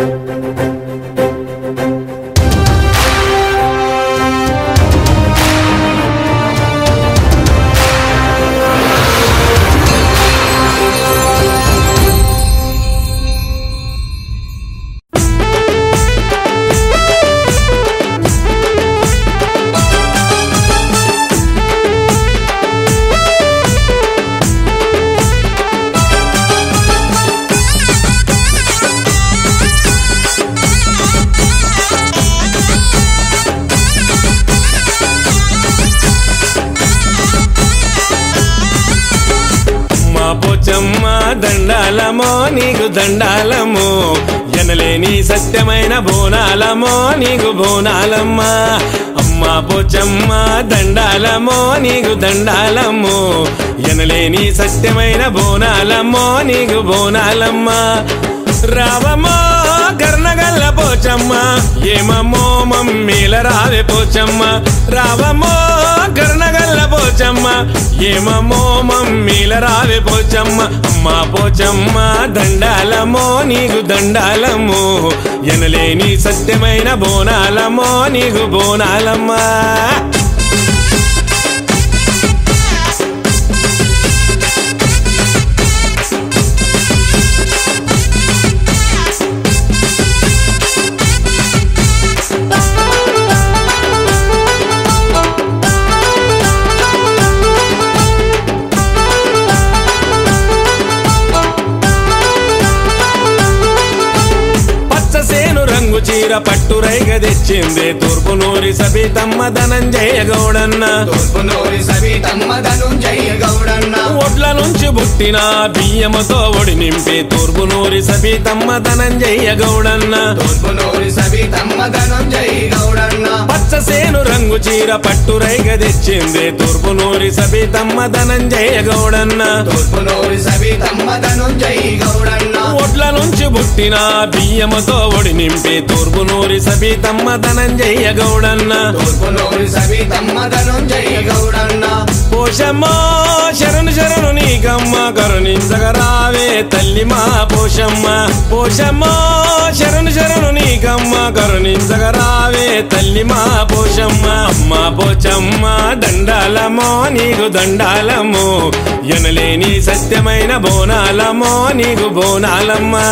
మా పోచమ్మ దండాలమో నీకు దండాలము ఎనలేని సత్యమైన బోనాలమో నీకు బోనాలమ్మ అమ్మ పోచమ్మ దండాలమో నీకు దండాలము ఎనలేని సత్యమైన బోనాలమ్మో నీకు బోనాలమ్మ రావమ్మో కర్ణగల్ల పోచమ్మ ఏమమ్మో మమ్మీల రావే పోచమ్మ రావమ్మో కర్ణగల్ల పోచమ్మ ఏమమ్మో మమ్మీల రావే పోచమ్మ అమ్మ పోచమ్మ దండాలమో నీకు దండాలము ఎనలేని సత్యమైన బోనాలమో నీకు బోనాలమ్మా పచ్చసేను రంగు చీర పట్టు రైగ తెచ్చింది తూర్పు నూరి సబితమ్మ ధనంజయ గౌడన్న తూర్పునూరి సవితమ్మ ధనుంజయ గౌడన్న ఒడ్ల నుంచి పుట్టిన బియ్యముతో ఒడి నింపి తూర్పు నూరి సబితమ్మ ధనంజయ గౌడన్న తూర్పునూరి సవితమ్మ ధనుంజయ గౌడన్న పచ్చసేను రంగు చీర పట్టు రైగ తెచ్చింది తూర్పు నూరి సబితమ్మ ధనంజయ గౌడన్న తూర్పునూరి సవితమ్మ ధనుంజయ గౌడన్న ఒడ్ల నుంచి పుట్టిన బియ్యముతో ఒడి నింపి తూర్పు నూరి సబితమ్మ ధనంజయ గౌడన్న తూర్పునూరి సవితమ్మ ధనుంజయ గౌడన్న పోషమ్మో శరణు శరణు నీకమ్మ కరుణించగరావే తల్లి మా పోషమ్మ పోషమ్మో శరణు శరణు నీకమ్మ కరుణించగరావే తల్లి మా పోషమ్మ అమ్మ పోచమ్మ దండాలమో నీకు దండాలము ఎనలేని సత్యమైన బోనాలమో నీకు బోనాలమ్మా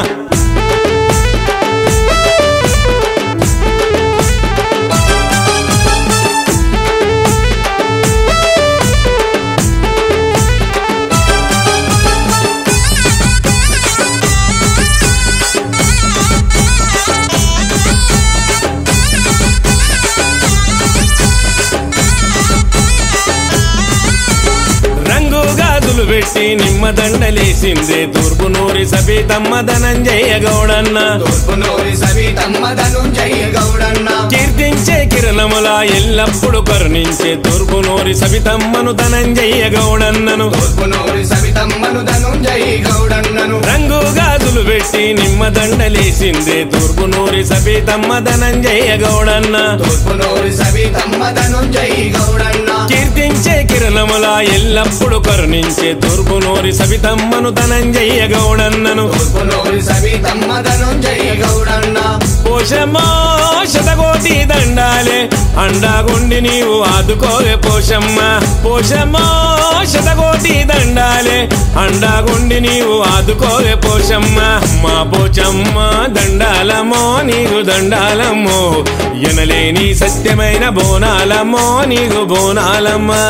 రంగు గాజులు పెట్టి నిమ్మ దండలేసిందే తూర్పు నూరి సబితమ్మ ధనంజయ గౌడన్న తూర్పునూరి సవితమ్మ ధనుంజయ గౌడన్న కీర్తించే కిరణముల ఎల్లప్పుడు కరుణించే తూర్పు నూరి సబితమ్మను ధనంజయ గౌడన్నను తూర్పునూరి సవితమ్మను ధనుంజయ గౌడన్నను రంగు గాజులు పెట్టి నిమ్మ దండలేసిందే తూర్పు నూరి సబితమ్మ ధనంజయ గౌడన్న తూర్పునూరి సవితమ్మ ధనుంజయ గౌడన్న కీర్తించే కిరణముల ఎల్లప్పుడు కరుణించే తూర్పు నూరి సబితమ్మను ధనంజయ గౌడన్నను తూర్పునూరి సవితమ్మ ధనుంజయ గౌడన్న పోషమ్మో శతకోటి దండాలే అండాగుండి నీవు ఆదుకోవే పోషమ్మ పోషమ్మో శతకోటి దండాలే అండాగుండి నీవు ఆదుకోవే పోషమ్మ మా పోచమ్మ దండాలమో నీకు దండాలమ్మో ఎనలేని సత్యమైన బోనాలమ్మో నీకు బోనాలమ్మా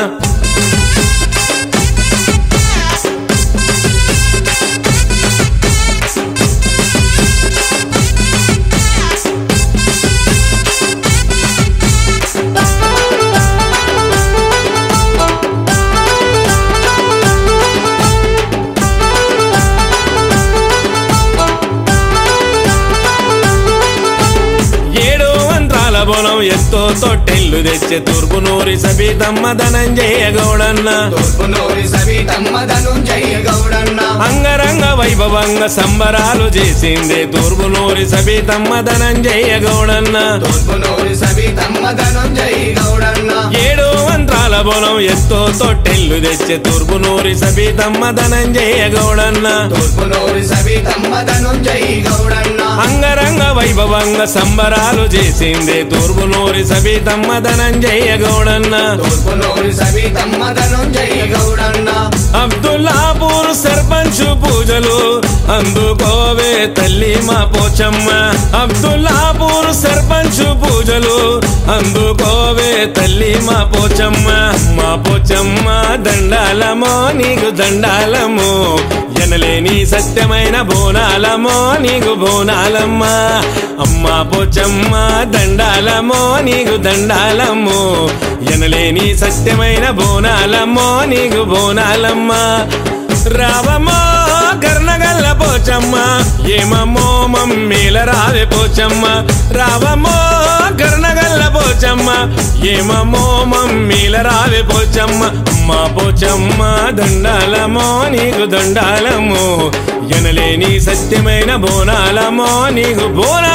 ఏడు మంత్రాల బోనం ఎత్తో తొట్టెల్లు తెచ్చే తూర్పు నూరి సబితమ్మ ధనంజయ గౌడన్న తూర్పునూరి సవితమ్మ ధనుంజయ గౌడన్న అంగరంగ వైభవంగా సంబరాలు చేసిందే తూర్పు నూరి సబితమ్మ ధనంజయ గౌడన్న తూర్పునూరి సవితమ్మ ధనుంజయ గౌడన్న ఏడు మంత్రాల బోనం ఎత్తో తొట్టెల్లు తెచ్చే తూర్పు నూరి సబితమ్మ ధనంజయ గౌడన్న తూర్పునూరి సవితమ్మ ధనుంజయ గౌడన్న వైభవంగా సంబరాలు చేసిందే తూర్పు నూరి సబితమ్మ ధనంజయ గౌడన్న తూర్పు నూరి సబితమ్మ ధనుంజయ గౌడన్న అబ్దుల్లాపూర్ సర్పంచ్ పూజలు అందుకోవే తల్లి మా పోచమ్మ అబ్దుల్లాపూర్ సర్పంచ్ పూజలు అందుకోవే తల్లి మా పోచమ్మ మా పోచమ్మ దండాలమో నీకు దండాలము ఎనలేని సత్యమైన బోనాలమో నీకు బోనాలమ్మ అమ్మ పోచమ్మ దండాలమో నీకు దండాలము ఎనలేని సత్యమైన బోనాలమ్మో నీకు బోనాలమ్మ రావమ్మో కర్ణగల్ల పోచమ్మ ఏమమ్మో మమ్మీల రావే పోచమ్మ రావమ్మో కర్ణగల్ల పోచమ్మ ఏమమ్మో మమ్మీల రావే పోచమ్మ అమ్మ పోచమ్మ దండాలమో నీకు దండాలము ఎనలేని సత్యమైన బోనాలమో నీకు బోనాలమ్మో